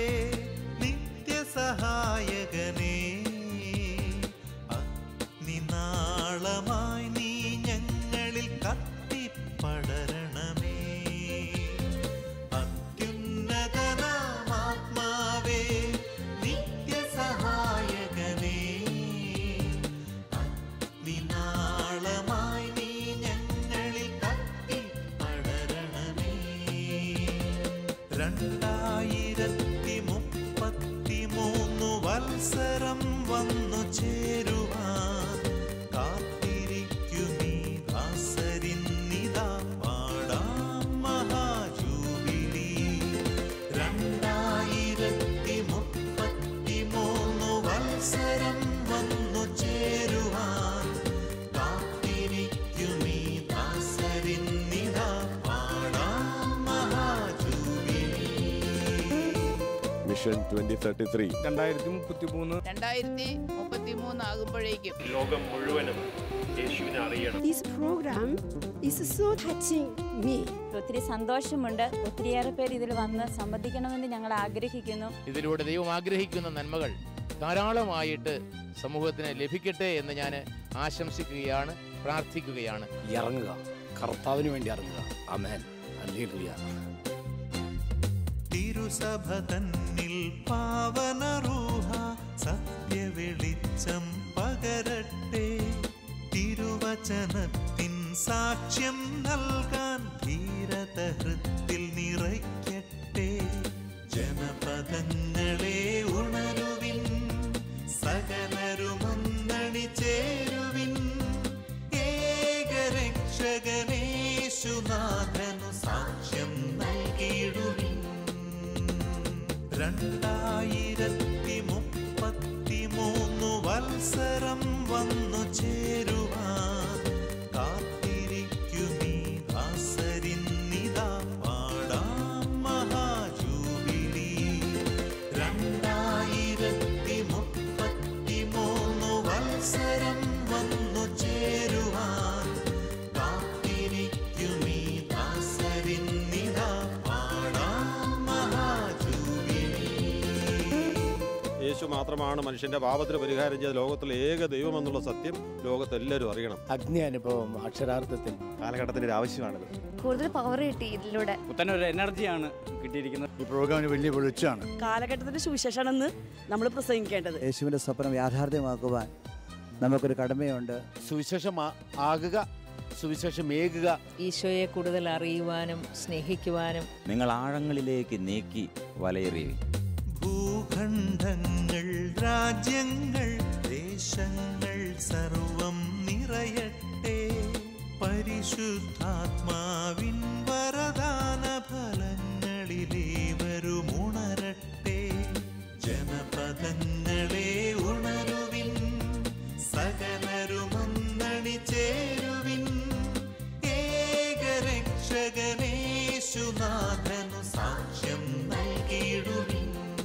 Speaker 2: നിത്യസഹായകനേ നിനാളമായി നീ ഞങ്ങളിൽ കത്തി രണ്ടായിരത്തി മുപ്പത്തി മൂന്ന് വത്സരം വന്നു ചേരുവാൻ കാത്തിരിക്കുമീ ദാസരിന്നിതാ പാടാം മഹാജൂബിലി രണ്ടായിരത്തി മുപ്പത്തി മൂന്ന് വത്സരം വന്നു ചേരുവാൻ കാത്തിരിക്കുമീ ദാസരിന്നിതാ പാടാം മഹാജൂബിലി
Speaker 4: മിഷൻ ട്വന്റി തേർട്ടി ത്രീ
Speaker 5: രണ്ടായിരത്തി മുപ്പത്തി മൂന്ന്
Speaker 6: രണ്ടായിരത്തി മുപ്പത്തി മൂന്ന് ആകുമ്പോഴേക്കും
Speaker 7: ലോകം മുഴുവനും യേശുവിനെ അറിയണം
Speaker 8: This program is so touching me.
Speaker 9: ഒത്തിരി സന്തോഷമുണ്ട് ഒത്തിരിയേറെ പേര് ഇതിൽ വന്ന് സംബന്ധിക്കണമെന്ന് ഞങ്ങൾ ആഗ്രഹിക്കുന്നു
Speaker 10: ഇതിലൂടെ ദൈവം ആഗ്രഹിക്കുന്ന നന്മകൾ ധാരാളമായിട്ട് സമൂഹത്തിന് ലഭിക്കട്ടെ എന്ന് ഞാൻ ആശംസിക്കുകയാണ് പ്രാർത്ഥിക്കുകയാണ്
Speaker 5: ഇറങ്ങുക കർത്താവിന് വേണ്ടി ഇറങ്ങുക അമേൻ ഹല്ലേലൂയ
Speaker 2: തിരുസഭ തന്നിൽ പാവനറൂഹ സത്യവെളിച്ചം പകരട്ടെ തിരുവചനത്തിൻ സാക്ഷ്യം നൽകാൻ ധീരത ഹൃത്തിൽ നിറയ്ക്കട്ടെ ജനപദങ്ങളെ ഉണരുവിൻ സകലരുമൊന്നണി ചേരുവിൻ ഏകരക്ഷകനേശുനാഥനു സാക്ഷ്യം നൽകിയിടുവിൻ രണ്ടായിരത്തി മുപ്പത്തി മൂന്ന് വത്സരം വന്നു ചേരുവാൻ കാത്തിരിക്കുമീ ദാസരിന്നിതാ പാടാം മഹാജൂബിലി രണ്ടായിരത്തി മുപ്പത്തി മൂന്ന് വത്സരം വന്നു ചേരുവാൻ കാത്തിരിക്കുമീ ദാസരിന്നിതാ പാടാം മഹാജൂബിലി
Speaker 4: യേശു മാത്രമാണ് മനുഷ്യന്റെ പാപത്തിന് പരിഹാരം ചെയ്ത ലോകത്തിലെ ഏക ദൈവമെന്നുള്ള സത്യം ലോകത്തെല്ലാവരും അറിയണം
Speaker 5: അഗ്നി അനുഭവം അക്ഷരാർത്ഥത്തിൽ
Speaker 7: കാലഘട്ടത്തിന്റെ ഒരു ആവശ്യമാണിത്
Speaker 9: കൂടുതൽ പവർ കിട്ടി ഇതിലൂടെ
Speaker 5: പുത്തൻ ഒരു എനർജിയാണ് കിട്ടിയിരിക്കുന്നത് ഈ പ്രോഗ്രാമിന് വലിയ വെളിച്ചാണ്
Speaker 8: കാലഘട്ടത്തിന്റെ സുവിശേഷമാണെന്ന് നമ്മൾ പ്രസംഗിക്കേണ്ടത്
Speaker 11: യേശുവിൻ്റെ സ്വപ്നം യാഥാർത്ഥ്യമാക്കുവാൻ നമുക്കൊരു കടമയുണ്ട്
Speaker 5: സുവിശേഷം ആകുക സുവിശേഷമേകുക
Speaker 6: ഈശോയെ കൂടുതൽ അറിയുവാനും സ്നേഹിക്കുവാനും
Speaker 11: നിങ്ങൾ ആഴങ്ങളിലേക്ക് നീക്കി വലയെറിയുവിൻ
Speaker 2: ഭൂഖണ്ഡങ്ങൾ രാജ്യങ്ങൾ ദേശങ്ങൾ സർവം നിറയട്ടെ പരിശുദ്ധാത്മാവിൻ വരദാന ഫലങ്ങളിലേവരും ഉണരട്ടെ ജനപദങ്ങളെ ഉണരുവിൻ സകലരുമൊന്നണി ചേരുവിൻ ഏകരക്ഷകനേശുനാഥനു സാക്ഷ്യം നൽകിയിടുവിൻ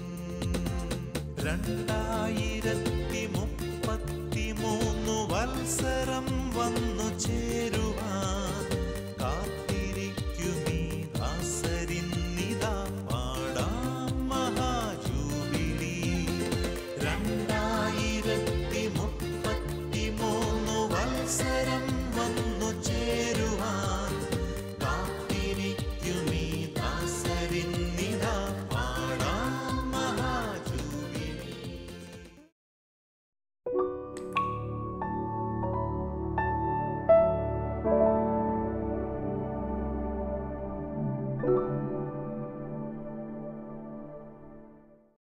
Speaker 2: രണ്ടായിരത്തി മുപ്പത്തി മൂന്ന് വത്സരം വന്നു ചേരുവാൻ കാത്തിരിക്കുമീ ദാസരിന്നിതാ പാടാം മഹാജൂബിലി രണ്ടായിരത്തി മുപ്പത്തി മൂന്ന് വത്സരം